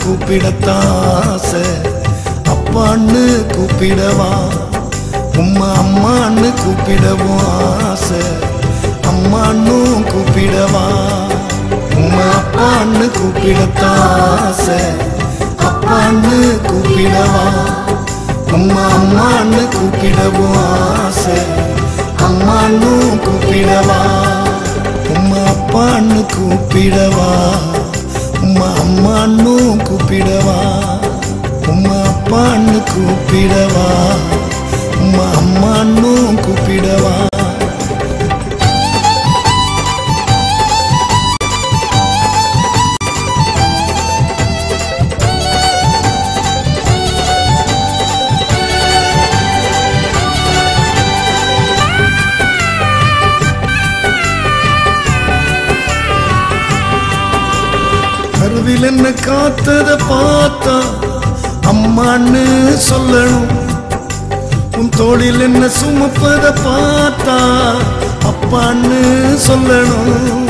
கூப்பிடத்தான் ஆசை அப்பான்னு கூப்பிடவா உம்மா அம்மான்னு கூப்பிடவும் ஆசை அம்மான்னும் கூப்பிடவா உம்மா அப்பான்னு கூப்பிடத்தான் ஆசை அப்பான்னு கூப்பிடவா உம்மா அம்மான்னு கூப்பிடவும் ஆசை அம்மான்னும் கூப்பிடவா உம்மா அப்பான்னு கூப்பிடவா உம்மா அம்மான்னும் கூப்பிடவா உம்மா அப்பான்னு கூப்பிடவா உம்மா அம்மான்னும் கூப்பிடவா கருவில் என்ன காத்தத பார்த்தா அம்மான்னு சொல்லணும் உன் தோளில் என்ன சுமப்பத பார்த்தா அப்பான்னு சொல்லணும்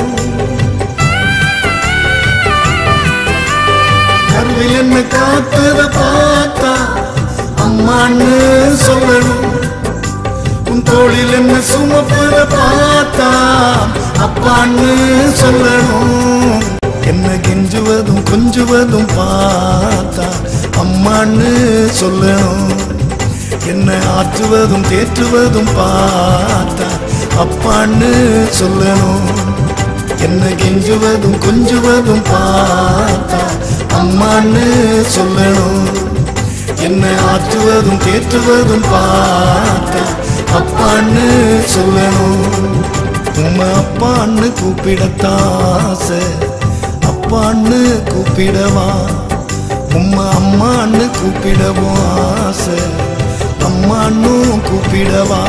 கருவில் என்ன காத்தத பார்த்தா அம்மான்னு சொல்லணும் உன் தோளில் என்ன சுமப்பத பார்த்தா அப்பான்னு சொல்லணும் என்ன கெஞ்சுவதும் கொஞ்சுவதும் பார்த்தா அம்மான்னு சொல்லணும் என்ன ஆற்றுவதும் தேற்றுவதும் பார்த்தா அப்பான்னு சொல்லணும் என்ன கெஞ்சுவதும் கொஞ்சுவதும் பார்த்தா அம்மான்னு சொல்லணும் என்ன ஆற்றுவதும் தேற்றுவதும் பார்த்தா அப்பான்னு சொல்லணும் உம்மா அப்பான்னு கூப்பிடத்தான் ஆசை அப்பான்னு கூப்பிடவா உம்மா அம்மான்னு கூப்பிடவும் ஆசை அம்மான்னும் கூப்பிடவா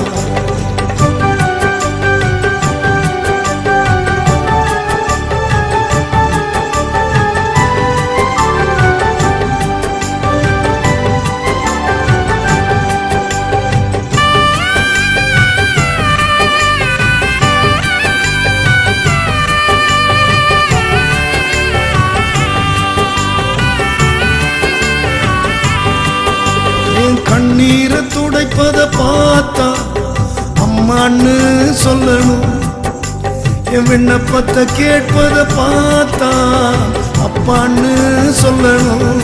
என் கண்ணீரை துடைப்பத பார்த்தா அம்மான்னு சொல்லணும் என் விண்ணப்பத்தை கேட்பத பார்த்தா அப்பான்னு சொல்லணும்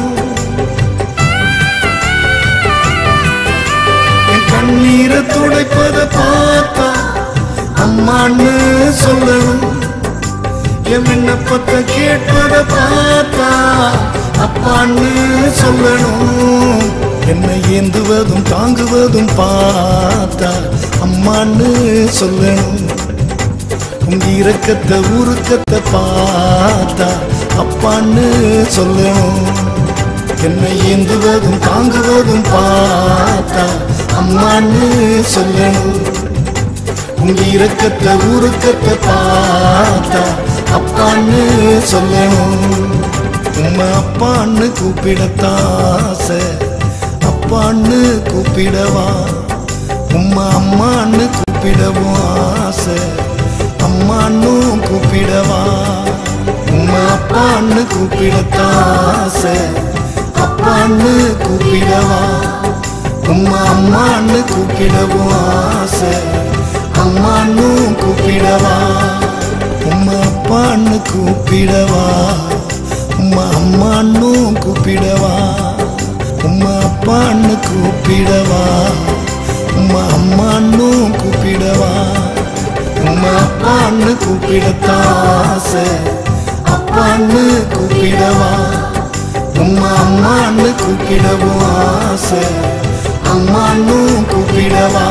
என் கண்ணீரை துடைப்பத பார்த்தா அம்மான்னு சொல்லணும் என் விண்ணப்பத்தை கேட்பத பார்த்தா அப்பான்னு சொல்லணும் என்னை ஏந்துவதும் தாங்குவதும் பார்த்தா அம்மான்னு சொல்லணும் உங்க இரக்கத்தை உருக்கத்தை பார்த்தா அப்பான்னு சொல்லணும் என்னை ஏந்துவதும் தாங்குவதும் பார்த்தா அம்மான்னு சொல்லணும் உங்க இரக்கத்தை உருக்கத்தை பார்த்தா அப்பான்னு சொல்லணும் உம்மா அப்பான்னு கூப்பிடத்தான் ஆசை அப்பான்னு கூப்பிடவா உம்மா அம்மான்னு கூப்பிடவும் ஆசை அம்மான்னும் கூப்பிடவா உம்மா அப்பான்னு கூப்பிடத்தான் ஆசை அப்பான்னு கூப்பிடவா உம்மா அம்மான்னு கூப்பிடவும் ஆசை அம்மான்னும் கூப்பிடவா உம்மா அப்பான்னு கூப்பிடவா உம்மா அம்மான்னும் கூப்பிடவா உம்மா அப்பான்னு கூப்பிடவா உம்மா அம்மான்னும் கூப்பிடவா உம்மா அப்பான்னு கூப்பிடத்தான் ஆசை அப்பான்னு கூப்பிடவா உம்மா அம்மான்னு கூப்பிடவும் ஆசை அம்மான்னும் கூப்பிடவா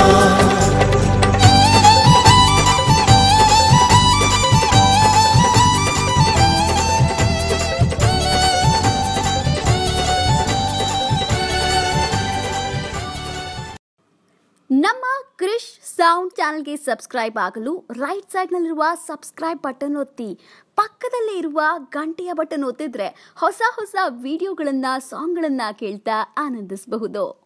ನಮ್ಮ ಕ್ರಿಶ್ ಸೌಂಡ್ ಚಾನಲ್ಗೆ ಸಬ್ಸ್ಕ್ರೈಬ್ ಆಗಲು ರೈಟ್ ಸೈಡ್ನಲ್ಲಿರುವ ಸಬ್ಸ್ಕ್ರೈಬ್ ಬಟನ್ ಒತ್ತಿ ಪಕ್ಕದಲ್ಲೇ ಇರುವ ಗಂಟೆಯ ಬಟನ್ ಒತ್ತಿದ್ರೆ ಹೊಸ ಹೊಸ ವಿಡಿಯೋಗಳನ್ನು ಸಾಂಗ್ಗಳನ್ನು ಕೇಳ್ತಾ ಆನಂದಿಸಬಹುದು